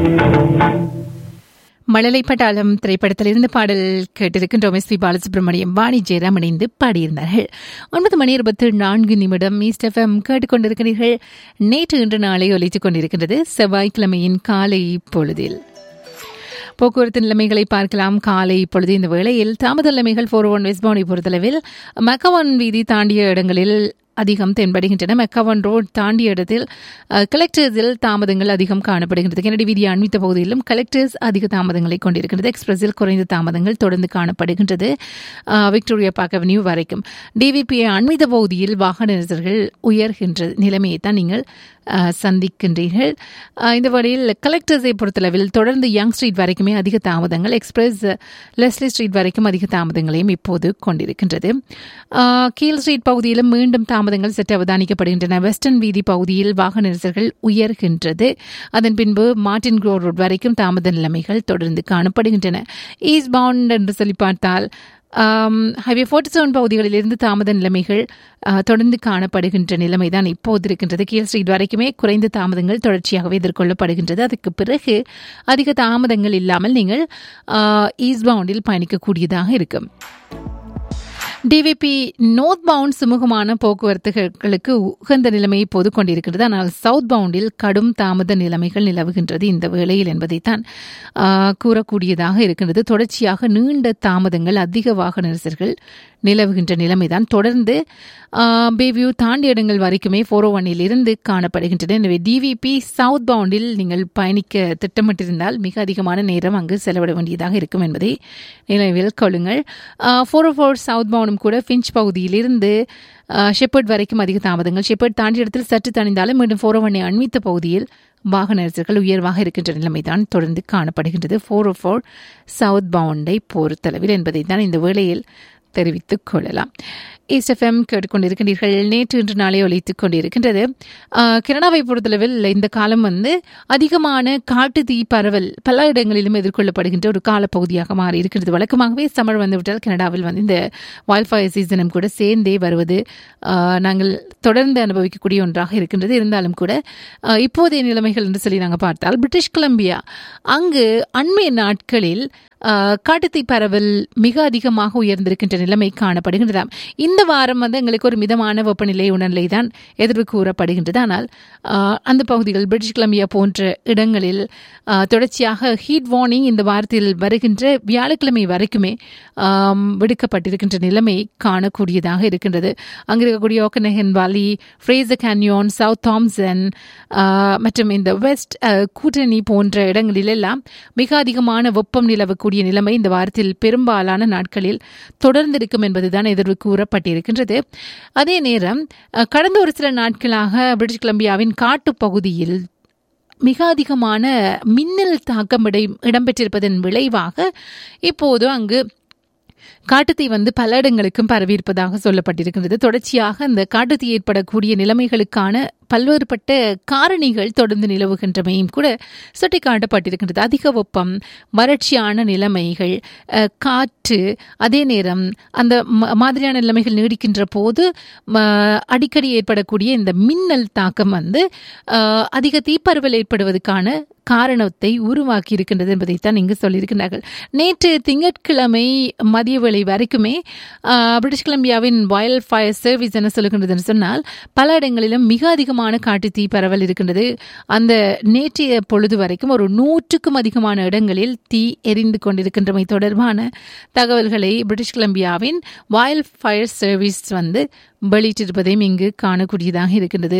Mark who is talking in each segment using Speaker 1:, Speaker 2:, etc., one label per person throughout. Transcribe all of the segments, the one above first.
Speaker 1: மழலை பட்டாளம் திரைப்படத்திலிருந்து பாடல் கேட்டிருக்கின்றோம் எஸ் பி பாலசுப்ரமணியம் வாணி ஜெயராம் இணைந்து பாடியிருந்தார்கள் ஒன்பது மணி இருபத்தி நான்கு நிமிடம் ஈஸ்ட் எஃப்எம் கேட்டுக்கொண்டிருக்கிறீர்கள் நேற்று இன்று நாளை ஒலித்துக் கொண்டிருக்கின்றது செவ்வாய்க்கிழமையின் காலை பொழுதில் போக்குவரத்து நிலைமைகளை பார்க்கலாம் காலை இப்பொழுது இந்த வேளையில் தாமத நிலைமைகள் ஃபோர் ஒன் வெஸ்ட் பவுனை பொறுத்தளவில் மக்கவன் வீதி தாண்டிய இடங்களில் அதிகம் தென்படுகின்றன மெக்காவன் ரோட் தாண்டிய இடத்தில் கலெக்டர்ஸில் தாமதங்கள் அதிகம் காணப்படுகின்றது கெனடி வீதி அண்மித்த பகுதியிலும் கலெக்டர்ஸ் அதிக தாமதங்களை கொண்டிருக்கின்றது எக்ஸ்பிரஸில் குறைந்த தாமதங்கள் தொடர்ந்து காணப்படுகின்றது விக்டோரியா பார்க் அவென்யூ வரைக்கும் டிவிபிஐ அண்மித்த பகுதியில் வாகன நெரிசல்கள் உயர்கின்ற நிலைமையை தான் நீங்கள் சந்திக்கின்றீர்கள் இந்த வழியில் கலெக்டர்ஸை பொறுத்தளவில் தொடர்ந்து யங் ஸ்ட்ரீட் வரைக்குமே அதிக தாமதங்கள் எக்ஸ்பிரஸ் லெஸ்லி ஸ்ட்ரீட் வரைக்கும் அதிக தாமதங்களையும் இப்போது கொண்டிருக்கின்றது கீழ் ஸ்ட்ரீட் பகுதியிலும் மீண்டும் தாமதங்கள் சற்று அவதானிக்கப்படுகின்றன வெஸ்டர்ன் வீதி பகுதியில் வாகன நெரிசல்கள் உயர்கின்றது அதன் பின்பு மார்டின் க்ரோ ரோட் வரைக்கும் தாமத நிலைமைகள் தொடர்ந்து காணப்படுகின்றன ஈஸ்ட் பவுண்ட் என்று சொல்லி பார்த்தால் ஹைவே ஃபோர்ட்டி செவன் பகுதிகளிலிருந்து தாமத நிலைமைகள் தொடர்ந்து காணப்படுகின்ற நிலைமை தான் இப்போது இருக்கின்றது கீழ் ஸ்ட்ரீட் வரைக்குமே குறைந்த தாமதங்கள் தொடர்ச்சியாகவே எதிர்கொள்ளப்படுகின்றது அதுக்கு பிறகு அதிக தாமதங்கள் இல்லாமல் நீங்கள் ஈஸ்ட் பவுண்டில் பயணிக்கக்கூடியதாக இருக்கும் டிவிபி நோர்த் பவுண்ட் சுமூகமான போக்குவரத்துகளுக்கு உகந்த நிலைமை இப்போது கொண்டிருக்கிறது ஆனால் சவுத் பவுண்டில் கடும் தாமத நிலைமைகள் நிலவுகின்றது இந்த வேளையில் என்பதைத்தான் கூறக்கூடியதாக இருக்கின்றது தொடர்ச்சியாக நீண்ட தாமதங்கள் அதிக வாகன நெரிசல்கள் நிலவுகின்ற நிலைமைதான் தொடர்ந்து பேவியூ தாண்டி இடங்கள் வரைக்குமே ஃபோர் ஓ ஒன்னில் இருந்து காணப்படுகின்றன எனவே டிவிபி சவுத் பவுண்டில் நீங்கள் பயணிக்க திட்டமிட்டிருந்தால் மிக அதிகமான நேரம் அங்கு செலவிட வேண்டியதாக இருக்கும் என்பதை நினைவில் கொள்ளுங்கள் ஃபோர் ஓ ஃபோர் சவுத் பவுண்டும் கூட ஃபின்ச் பகுதியிலிருந்து ஷெப்பர்ட் வரைக்கும் அதிக தாமதங்கள் ஷெப்பர்ட் தாண்டிய இடத்தில் சற்று தணிந்தாலும் மீண்டும் ஃபோர் ஓ ஒன்னை அண்மித்த பகுதியில் வாகன நெரிசல்கள் உயர்வாக இருக்கின்ற நிலைமைதான் தொடர்ந்து காணப்படுகின்றது ஃபோர் ஓ ஃபோர் சவுத் பவுண்டை பொறுத்தளவில் என்பதை தான் இந்த வேளையில் தெரிவித்துக் கொள்ளலாம் எஸ்எஃப்எம் கேட்டுக்கொண்டிருக்கின்றீர்கள் நேற்று இன்று நாளை ஒழித்துக் கொண்டிருக்கின்றது கனடாவை பொறுத்தளவில் இந்த காலம் வந்து அதிகமான காட்டு தீ பரவல் பல இடங்களிலும் எதிர்கொள்ளப்படுகின்ற ஒரு காலப்பகுதியாக மாறி இருக்கின்றது வழக்கமாகவே சமர் வந்துவிட்டால் கனடாவில் வந்து இந்த வைல்ட்ஃபயர் சீசனும் கூட சேர்ந்தே வருவது நாங்கள் தொடர்ந்து அனுபவிக்கக்கூடிய ஒன்றாக இருக்கின்றது இருந்தாலும் கூட இப்போதைய நிலைமைகள் என்று சொல்லி நாங்கள் பார்த்தால் பிரிட்டிஷ் கொலம்பியா அங்கு அண்மைய நாட்களில் காட்டுத்தீ பரவல் மிக அதிகமாக உயர்ந்திருக்கின்ற நிலைமை காணப்படுகின்றதாம் இந்த வாரம் வந்து எங்களுக்கு ஒரு மிதமான வெப்பநிலை உணர்நிலை தான் எதிர்வு கூறப்படுகின்றது ஆனால் அந்த பகுதிகள் பிரிட்டிஷ் கொலம்பியா போன்ற இடங்களில் தொடர்ச்சியாக ஹீட் வார்னிங் இந்த வாரத்தில் வருகின்ற வியாழக்கிழமை வரைக்குமே விடுக்கப்பட்டிருக்கின்ற நிலைமை காணக்கூடியதாக இருக்கின்றது அங்கு இருக்கக்கூடிய Okanagan Valley Fraser Canyon South Thompson மற்றும் இந்த வெஸ்ட் கூட்டணி போன்ற இடங்களிலெல்லாம் மிக அதிகமான வெப்பம் நிலவக்கூடிய கூடிய நிலைமை இந்த வாரத்தில் பெரும்பாலான நாட்களில் தொடர்ந்து இருக்கும் என்பதுதான் எதிர்வு கூறப்பட்டிருக்கின்றது அதே நேரம் கடந்த ஒரு சில நாட்களாக பிரிட்டிஷ் கொலம்பியாவின் காட்டுப் பகுதியில் மிக அதிகமான மின்னல் தாக்கம் இடம்பெற்றிருப்பதன் விளைவாக இப்போது அங்கு காட்டுத்தீ வந்து பல இடங்களுக்கும் பரவியிருப்பதாக சொல்லப்பட்டிருக்கின்றது தொடர்ச்சியாக அந்த காட்டுத்தீ ஏற்படக்கூடிய நிலைமைகளுக்கான பல்வேறுபட்ட காரணிகள் தொடர்ந்து நிலவுகின்றமையும் கூட சுட்டிக்காட்டப்பட்டிருக்கின்றது அதிக வெப்பம் வறட்சியான நிலைமைகள் காற்று அதே நேரம் அந்த மாதிரியான நிலைமைகள் நீடிக்கின்ற போது அடிக்கடி ஏற்படக்கூடிய இந்த மின்னல் தாக்கம் வந்து அதிக தீப்பரவல் ஏற்படுவதற்கான காரணத்தை உருவாக்கி இருக்கின்றது என்பதைத்தான் இங்கு சொல்லியிருக்கிறார்கள் நேற்று திங்கட்கிழமை மதிய வேளை வரைக்குமே பிரிட்டிஷ் கொலம்பியாவின் வயல் ஃபயர் சர்வீஸ் என்ன சொல்லுகின்றதுன்னு சொன்னால் பல இடங்களிலும் மிக அதிகமான காட்டு தீ பரவல் இருக்கின்றது அந்த நேற்றைய பொழுது வரைக்கும் ஒரு நூற்றுக்கும் அதிகமான இடங்களில் தீ எரிந்து கொண்டிருக்கின்றமை தொடர்பான தகவல்களை பிரிட்டிஷ் கொலம்பியாவின் வயல் ஃபயர் சர்வீஸ் வந்து வெளியிட்டிருப்பதையும் இங்கு காணக்கூடியதாக இருக்கின்றது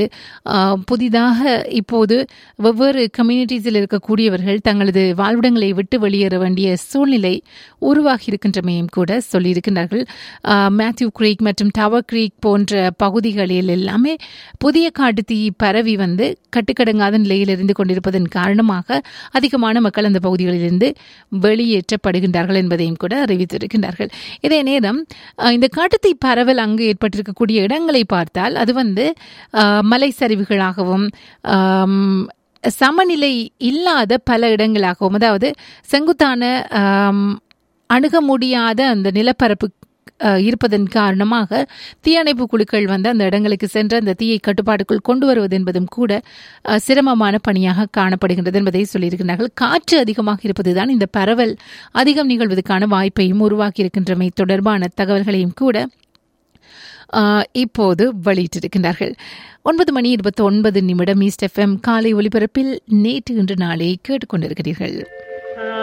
Speaker 1: புதிதாக இப்போது வெவ்வேறு கம்யூனிட்டிஸில் இருக்கக்கூடியவர்கள் தங்களது வாழ்விடங்களை விட்டு வெளியேற வேண்டிய சூழ்நிலை உருவாகி இருக்கின்றமையும் கூட சொல்லியிருக்கின்றார்கள் மேத்யூ கிரீக் மற்றும் டவர் கிரீக் போன்ற பகுதிகளில் எல்லாமே புதிய காட்டு தீ பரவி வந்து கட்டுக்கடங்காத நிலையில் இருந்து கொண்டிருப்பதன் காரணமாக அதிகமான மக்கள் அந்த பகுதிகளிலிருந்து வெளியேற்றப்படுகின்றார்கள் என்பதையும் கூட அறிவித்திருக்கின்றார்கள் இதே நேரம் இந்த காட்டுத்தீ பரவல் அங்கு ஏற்பட்டிருக்கக்கூடிய இடங்களை பார்த்தால் அது வந்து மலை சரிவுகளாகவும் சமநிலை இல்லாத பல இடங்களாகவும் அதாவது செங்குத்தான அணுக முடியாத அந்த நிலப்பரப்பு அஹ், இருப்பதன் காரணமாக தீயணைப்பு குழுக்கள் வந்து அந்த இடங்களுக்கு சென்று அந்த தீயை கட்டுப்பாட்டுக்குள் கொண்டு வருவது என்பதும் கூட அஹ், சிரமமான பணியாக காணப்படுகின்றது என்பதை சொல்லியிருக்கிறார்கள் காற்று அதிகமாக இருப்பதுதான் இந்த பரவல் அதிகம் நிகழ்வதற்கான வாய்ப்பையும் உருவாக்கி இருக்கின்றமை தொடர்பான தகவல்களையும் கூட ஆஹ், இப்போது வெளியிட்டிருக்கின்றார்கள் ஒன்பது மணி இருபத்தி ஒன்பது நிமிடம் ஈஸ்ட் எஃப்எம் காலை ஒலிபரப்பில் நேற்று இன்று நாளை கேட்டுக்கொண்டிருக்கிறீர்கள்